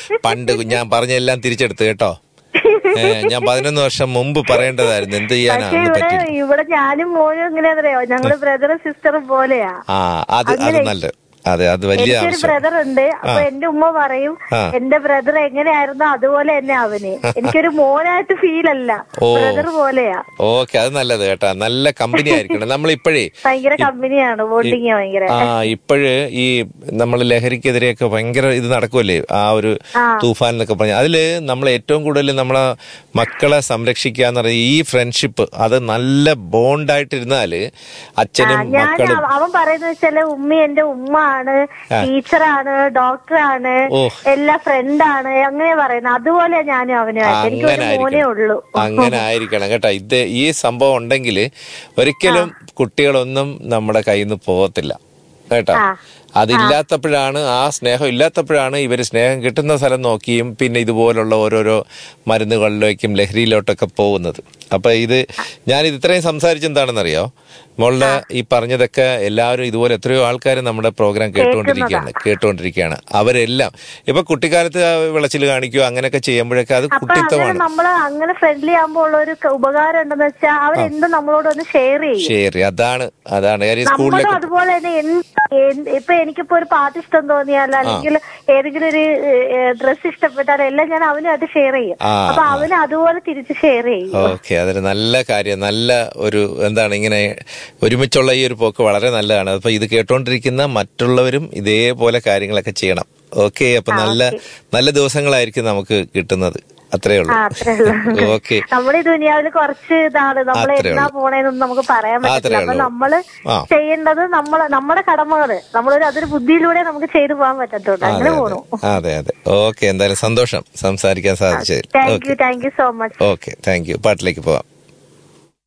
പണ്ട് ഞാൻ പറഞ്ഞെല്ലാം തിരിച്ചെടുത്ത് കേട്ടോ ഏ, ഞാൻ പതിനൊന്ന് വർഷം മുമ്പ് പറയേണ്ടതായിരുന്നു എന്ത് ചെയ്യാനാ പക്ഷെ അന്ന് ഇവിടെ പറ്റി ഇവിടെ ഞാനും മോനും എങ്ങനെയാണെന്നറിയോ ഞങ്ങള് ബ്രദറും സിസ്റ്ററും പോലെയാ ആ അത് അത് അങ്ങനെ- നല്ല അതെ അത് വലിയ എനിക്കൊരു ആവശ്യം ബ്രദർ ഉണ്ട് അപ്പൊ എന്റെ ഉമ്മ പറയും ആ. എന്റെ ബ്രദർ എങ്ങനെയായിരുന്നോ അതുപോലെ തന്നെ അവന് എനിക്കൊരു മോനായിട്ട് ഫീൽ അല്ല ഓ. ബ്രദർ പോലെയാ ഓക്കെ അത് നല്ലത് കേട്ടാ നല്ല കമ്പനി ആയിരിക്കണം നമ്മൾ ഇപ്പോഴേ ഭയങ്കര കമ്പനിയാണ് ബോണ്ടിങ് ഭയങ്കര ആ ഇപ്പോഴ് ഈ നമ്മൾ ലഹരിക്കെതിരെയൊക്കെ ഭയങ്കര ഇത് നടക്കുമല്ലേ ആ ഒരു തൂഫാൻ എന്നൊക്കെ പറഞ്ഞ അതില് നമ്മൾ ഏറ്റവും കൂടുതൽ നമ്മളെ മക്കളെ സംരക്ഷിക്കുക എന്ന് പറയുന്നത് ഈ ഫ്രണ്ട്ഷിപ്പ് അത് നല്ല ബോണ്ടായിട്ടിരുന്നാല് അച്ഛനും ഞാൻ മക്കളും അവ- അവൻ പറയുന്നത് വെച്ചാല് ഉമ്മി എന്റെ ഉമ്മ ആണ് ടീച്ചറാണ് ഡോക്ടറാണ് ഓ. എല്ലാ ഫ്രണ്ടാണ് അങ്ങനെ പറയുന്നത് അതുപോലെ ഞാനും അവനുമായിട്ട് എനിക്ക് അങ്ങനെ ഒരു മോനേ ഉള്ളൂ ആയിരിക്കണം അങ്ങനെ ആയിരിക്കണം കേട്ടോ ഇത് ഈ സംഭവം ഉണ്ടെങ്കിൽ ഒരിക്കലും കുട്ടികളൊന്നും നമ്മുടെ കയ്യിൽ നിന്ന് പോകത്തില്ല കേട്ടോ ആ. അതില്ലാത്തപ്പോഴാണ് ആ സ്നേഹം ഇല്ലാത്തപ്പോഴാണ് ഇവർ സ്നേഹം കിട്ടുന്ന സ്ഥലം നോക്കിയും പിന്നെ ഇതുപോലുള്ള ഓരോരോ മരുന്നുകളിലേക്കും ലഹരിയിലോട്ടൊക്കെ പോകുന്നത് അപ്പൊ ഇത് ഞാനിത് ഇത്രയും സംസാരിച്ചെന്താണെന്നറിയോ മോളുടെ ഈ പറഞ്ഞതൊക്കെ എല്ലാവരും ഇതുപോലെ എത്രയോ ആൾക്കാർ നമ്മുടെ പ്രോഗ്രാം കേട്ടുകൊണ്ടിരിക്കുകയാണ് കേട്ടുകൊണ്ടിരിക്കുകയാണ് അവരെല്ലാം ഇപ്പൊ കുട്ടിക്കാലത്ത് വിളച്ചിൽ കാണിക്കുകയോ അങ്ങനെയൊക്കെ ചെയ്യുമ്പോഴൊക്കെ അത് അപ്പൊ അങ്ങനെ കുട്ടിത്വമാണ് നമ്മള് അങ്ങനെ ഫ്രണ്ട്ലി ആകുമ്പോ ഉള്ള ഒരു ക- ഉപകാരം ഉണ്ടെന്ന് വെച്ചാൽ അവരെന്തും നമ്മളോട് ഒന്ന് ഷെയർ ചെയ്യും ശരി അതാണ് അതാണ് കാര്യം നമ്മളും സ്കൂളിലേക്ക് അതുപോലെ തന്നെ എന്ത് എന്ത് ഇപ്പൊ എനിക്കിപ്പോ ഒരു പാട്ട് ഇഷ്ടം തോന്നിയാൽ അല്ലെങ്കിൽ ഏതെങ്കിലും ഒരു ഡ്രസ് ഇഷ്ടപ്പെട്ടാൽ എല്ലാം ഞാൻ അവനുമായിട്ട് ഷെയർ ചെയ്യും ആ, അപ്പൊ അവന് അതുപോലെ തിരിച്ച് ഷെയർ ചെയ്യും ഓക്കെ അതൊരു നല്ല കാര്യം നല്ല ഒരു എന്താണ് ഇങ്ങനെ ഒരുമിച്ചുള്ള ഈ ഒരു പോക്ക് വളരെ നല്ലതാണ് അപ്പൊ ഇത് കേട്ടോണ്ടിരിക്കുന്ന മറ്റുള്ളവരും ഇതേപോലെ കാര്യങ്ങളൊക്കെ ചെയ്യണം ഓക്കെ അപ്പൊ നല്ല നല്ല ദിവസങ്ങളായിരിക്കും നമുക്ക് കിട്ടുന്നത് അത്രേ ആ ഉള്ളൂ അത്രേ ഉള്ളൂ ഓക്കെ നമ്മുടെ ഈ ദുനിയാവില് കുറച്ച് ഇതാണ് നമ്മൾ അത്രേ എന്നാ ഉള്ളൂ. പോണേന്നൊന്നും നമുക്ക് പറയാൻ അത്രേ പറ്റില്ല അപ്പൊ ഉള്ളൂ. നമ്മള് ആ. ചെയ്യേണ്ടത് നമ്മള് നമ്മുടെ കടമകള് നമ്മളൊരു അതൊരു ബുദ്ധിയിലൂടെ നമുക്ക് ചെയ്തു പോകാൻ പറ്റത്തുള്ളൂ അങ്ങനെ അതെ പോണു അതെ അതെ ഓക്കെ എന്തായാലും സന്തോഷം സംസാരിക്കാൻ സാധിച്ചതിൽ thank okay you thank you so much okay thank you പാട്ടിലേക്ക് പോവാം